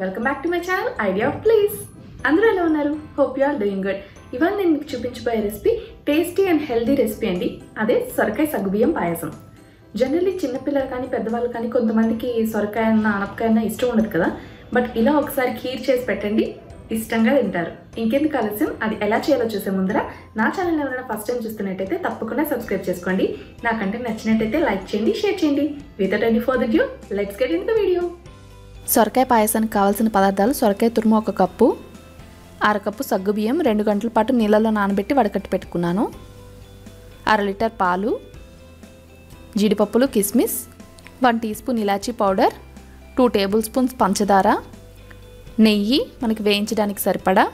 welcome back to my channel idea of place అందరూ ఎలా ఉన్నారు hope you are doing good ఇవాళ నేను మీకు చూపించబోయే recipe tasty and healthy recipe అండి అదే సొరకాయ సగ్గుబియ్యం పాయసం జనరల్లీ చిన్నపిల్లలు కానీ పెద్దవాళ్ళు కానీ కొంతమందికి సొరకాయ అన్న ఆనపకాయ అన్న ఇష్టం ఉండదు కదా బట్ ఇలా ఒకసారి ఖీర్ చేసి పెట్టండి ఇష్టంగా తింటారు ఇంకెందుకు ఆలస్యం అది ఎలా చేయాలో చూసే ముందర నా ఛానల్ ఎవరైనా ఫస్ట్ టైం చూస్తున్నట్టయితే తప్పకుండా సబ్స్క్రైబ్ చేసుకోండి నాకంటే నచ్చినట్టయితే లైక్ చేయండి షేర్ చేయండి without any for due let's get in the video సొరకాయ పాయసానికి కావాల్సిన పదార్థాలు సొరకాయ తురుము ఒక కప్పు అరకప్పు సగ్గుబియ్యం రెండు గంటల పాటు నీళ్ళలో నానబెట్టి వడకట్టి పెట్టుకున్నాను అర లీటర్ పాలు జీడిపప్పులు కిస్మిస్ వన్ టీ స్పూన్ ఇలాచీ పౌడర్ టూ టేబుల్ స్పూన్స్ పంచదార నెయ్యి మనకి వేయించడానికి సరిపడా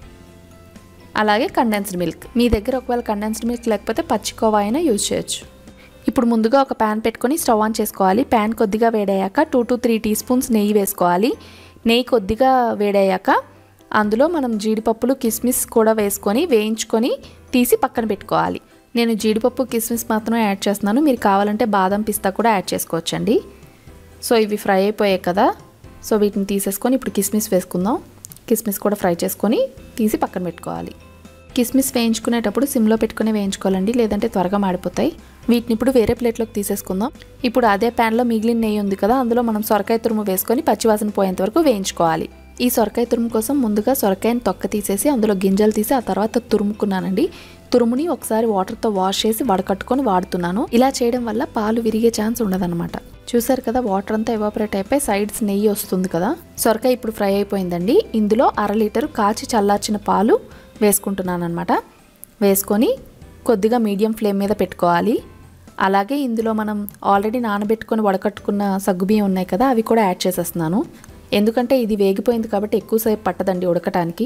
అలాగే కండెన్స్డ్ మిల్క్ మీ దగ్గర ఒకవేళ కండెన్స్డ్ మిల్క్ లేకపోతే పచ్చికోవా అయినా యూజ్ చేయొచ్చు ఇప్పుడు ముందుగా ఒక ప్యాన్ పెట్టుకొని స్టవ్ ఆన్ చేసుకోవాలి ప్యాన్ కొద్దిగా వేడయ్యాక two to three teaspoons నెయ్యి వేసుకోవాలి నెయ్యి కొద్దిగా వేడయ్యాక అందులో మనం జీడిపప్పులు కిస్మిస్ కూడా వేసుకొని వేయించుకొని తీసి పక్కన పెట్టుకోవాలి నేను జీడిపప్పు కిస్మిస్ మాత్రమే యాడ్ చేస్తున్నాను మీరు కావాలంటే బాదం పిస్తా కూడా యాడ్ చేసుకోవచ్చండి సో ఇవి ఫ్రై అయిపోయాయి కదా సో వీటిని తీసేసుకొని ఇప్పుడు కిస్మిస్ వేసుకుందాం కిస్మిస్ కూడా ఫ్రై చేసుకొని తీసి పక్కన పెట్టుకోవాలి కిస్మిస్ వేయించుకునేటప్పుడు సిమ్లో పెట్టుకుని వేయించుకోవాలండి లేదంటే త్వరగా మాడిపోతాయి వీటిని ఇప్పుడు వేరే ప్లేట్లోకి తీసేసుకుందాం ఇప్పుడు అదే ప్యాన్లో మిగిలిన నెయ్యి ఉంది కదా అందులో మనం సొరకాయ తురుము వేసుకొని పచ్చివాసన పోయేంత వరకు వేయించుకోవాలి ఈ సొరకాయ తురుము కోసం ముందుగా సొరకాయని తొక్క తీసేసి అందులో గింజలు తీసి ఆ తర్వాత తురుముకున్నానండి తురుముని ఒకసారి వాటర్తో వాష్ చేసి వడకట్టుకొని వాడుతున్నాను ఇలా చేయడం వల్ల పాలు విరిగే ఛాన్స్ ఉండదన్నమాట చూసారు కదా వాటర్ అంతా ఎవాపరేట్ అయిపోయి సైడ్స్ నెయ్యి వస్తుంది కదా సొరకాయ ఇప్పుడు ఫ్రై అయిపోయిందండి ఇందులో అర లీటర్ కాచి చల్లార్చిన పాలు వేసుకుంటున్నాను అనమాట వేసుకొని కొద్దిగా మీడియం ఫ్లేమ్ మీద పెట్టుకోవాలి అలాగే ఇందులో మనం ఆల్రెడీ నానబెట్టుకొని వడకట్టుకున్న సగ్గుబియ్యం ఉన్నాయి కదా అవి కూడా యాడ్ చేసేస్తున్నాను ఎందుకంటే ఇది వేగిపోయింది కాబట్టి ఎక్కువసేపు పట్టదండి ఉడకటానికి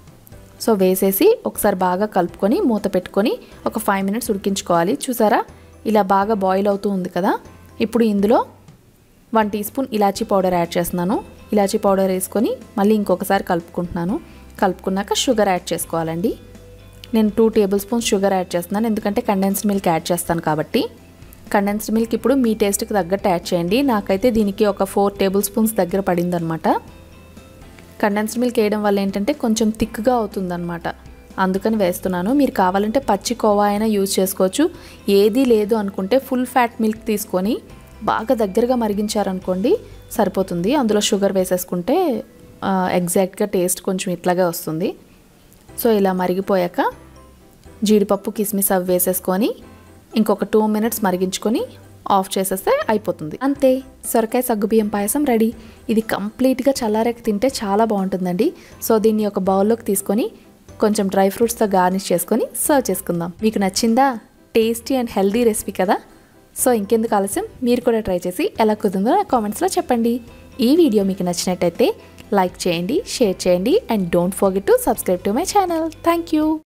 సో వేసేసి ఒకసారి బాగా కలుపుకొని మూత పెట్టుకొని ఒక ఫైవ్ మినిట్స్ ఉడికించుకోవాలి చూసారా ఇలా బాగా బాయిల్ అవుతూ ఉంది కదా ఇప్పుడు ఇందులో వన్ టీ స్పూన్ ఇలాచీ పౌడర్ యాడ్ చేస్తున్నాను ఇలాచీ పౌడర్ వేసుకొని మళ్ళీ ఇంకొకసారి కలుపుకుంటున్నాను కలుపుకున్నాక షుగర్ యాడ్ చేసుకోవాలండి నేను two tablespoons sugar add చేస్తున్నాను ఎందుకంటే కండెన్స్డ్ మిల్క్ యాడ్ చేస్తాను కాబట్టి కండెన్స్డ్ మిల్క్ ఇప్పుడు మీ టేస్ట్కి తగ్గట్టు యాడ్ చేయండి నాకైతే దీనికి ఒక ఫోర్ టేబుల్ స్పూన్స్ దగ్గర పడిందనమాట కండెన్స్డ్ మిల్క్ వేయడం వల్ల ఏంటంటే కొంచెం థిక్గా అవుతుందన్నమాట అందుకని వేస్తున్నాను మీరు కావాలంటే పచ్చి కోవా అయినా యూజ్ చేసుకోవచ్చు ఏదీ లేదు అనుకుంటే ఫుల్ ఫ్యాట్ మిల్క్ తీసుకొని బాగా దగ్గరగా మరిగించారనుకోండి సరిపోతుంది అందులో షుగర్ వేసేసుకుంటే ఎగ్జాక్ట్గా టేస్ట్ కొంచెం ఇట్లాగే వస్తుంది సో ఇలా మరిగిపోయాక జీడిపప్పు కిస్మిస్ అవి వేసేసుకొని ఇంకొక టూ మినిట్స్ మరిగించుకొని ఆఫ్ చేసేస్తే అయిపోతుంది అంతే సొరకాయ సగ్గుబియ్యం పాయసం రెడీ ఇది కంప్లీట్గా చల్లారాక తింటే చాలా బాగుంటుందండి సో దీన్ని ఒక బౌల్లోకి తీసుకొని కొంచెం డ్రై ఫ్రూట్స్తో గార్నిష్ చేసుకొని సర్వ్ చేసుకుందాం మీకు నచ్చిందా టేస్టీ అండ్ హెల్దీ రెసిపీ కదా సో ఇంకెందుకు ఆలస్యం మీరు కూడా ట్రై చేసి ఎలా కుదిరిందో నా కామెంట్స్లో చెప్పండి ఈ వీడియో మీకు నచ్చినట్టయితే లైక్ చేయండి షేర్ చేయండి and don't forget to subscribe to my channel thank you